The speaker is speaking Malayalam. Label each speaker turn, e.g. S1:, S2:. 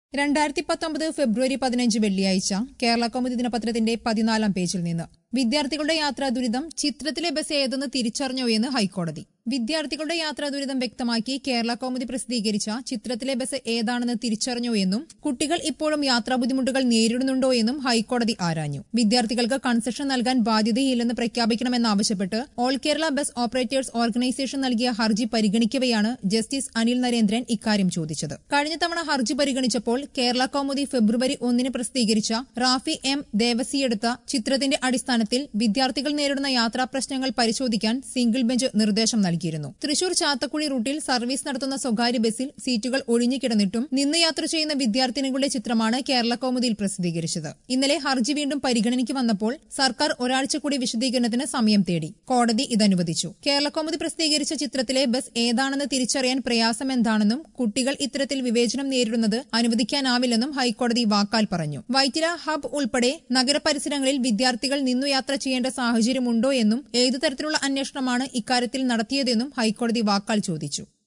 S1: രണ്ടായിരത്തി പത്തൊമ്പത് ഫെബ്രുവരി പതിനഞ്ച് വെള്ളിയാഴ്ച കേരള കൗമുദി ദിനപത്രത്തിന്റെ പതിനാലാം പേജിൽ നിന്ന് വിദ്യാർത്ഥികളുടെ യാത്രാ ദുരിതം ചിത്രത്തിലെ ബസ് ഏതെന്ന് തിരിച്ചറിഞ്ഞോ എന്ന് ഹൈക്കോടതി വിദ്യാർത്ഥികളുടെ യാത്രാ ദുരിതം വ്യക്തമാക്കി കേരള കൗമുദി പ്രസിദ്ധീകരിച്ച ചിത്രത്തിലെ ബസ് ഏതാണെന്ന് തിരിച്ചറിഞ്ഞോ എന്നും കുട്ടികൾ ഇപ്പോഴും യാത്രാ ബുദ്ധിമുട്ടുകൾ നേരിടുന്നുണ്ടോ എന്നും ഹൈക്കോടതി ആരാഞ്ഞു വിദ്യാർത്ഥികൾക്ക് കൺസെഷൻ നൽകാൻ ബാധ്യതയില്ലെന്ന് പ്രഖ്യാപിക്കണമെന്നാവശ്യപ്പെട്ട് all Kerala bus operators organisation നൽകിയ ഹർജി പരിഗണിക്കവെയാണ് ജസ്റ്റിസ് അനിൽ നരേന്ദ്രൻ ഇക്കാര്യം ചോദിച്ചത് കഴിഞ്ഞ തവണ ഹർജി പരിഗണിച്ചപ്പോൾ കേരള കൗമുദി ഫെബ്രുവരി ഒന്നിന് പ്രസിദ്ധീകരിച്ച റാഫി എം ദേവസിയെടുത്ത ചിത്രത്തിന്റെ അടിസ്ഥാനത്തിൽ വിദ്യാർത്ഥികൾ നേരിടുന്ന യാത്രാ പ്രശ്നങ്ങൾ പരിശോധിക്കാൻ സിംഗിൾ ബെഞ്ച് നിർദ്ദേശം നൽകിയിരുന്നു തൃശൂർ ചാത്തക്കുഴി റൂട്ടിൽ സർവീസ് നടത്തുന്ന സ്വകാര്യ ബസ്സിൽ സീറ്റുകൾ ഒഴിഞ്ഞുകിടന്നിട്ടും നിന്ന് യാത്ര ചെയ്യുന്ന വിദ്യാർത്ഥിനികളുടെ ചിത്രമാണ് കേരള കൗമുദിയിൽ പ്രസിദ്ധീകരിച്ചത് ഇന്നലെ ഹർജി വീണ്ടും പരിഗണനയ്ക്ക് വന്നപ്പോൾ സർക്കാർ ഒരാഴ്ച കൂടി വിശദീകരണത്തിന് സമയം തേടി കോടതി ഇതനുവദിച്ചു കേരള കൗമുദി പ്രസിദ്ധീകരിച്ച ചിത്രത്തിലെ ബസ് ഏതാണെന്ന് തിരിച്ചറിയാൻ പ്രയാസം എന്താണെന്നും കുട്ടികൾ ഇത്തരത്തിൽ വിവേചനം നേരിടുന്നത് അനുവദിക്കാനാവില്ലെന്നും ഹൈക്കോടതി വാക്കാൽ പറഞ്ഞു വൈറ്റില ഹബ് ഉൾപ്പെടെ നഗരപരിസരങ്ങളിൽ വിദ്യാർത്ഥികൾ നിന്നു യാത്ര ചെയ്യേണ്ട സാഹചര്യമുണ്ടോ എന്നും ഏതു തരത്തിലുള്ള അന്വേഷണമാണ് ഇക്കാര്യത്തിൽ നടത്തിയതെന്നും ഹൈക്കോടതി വാക്കാൽ ചോദിച്ചു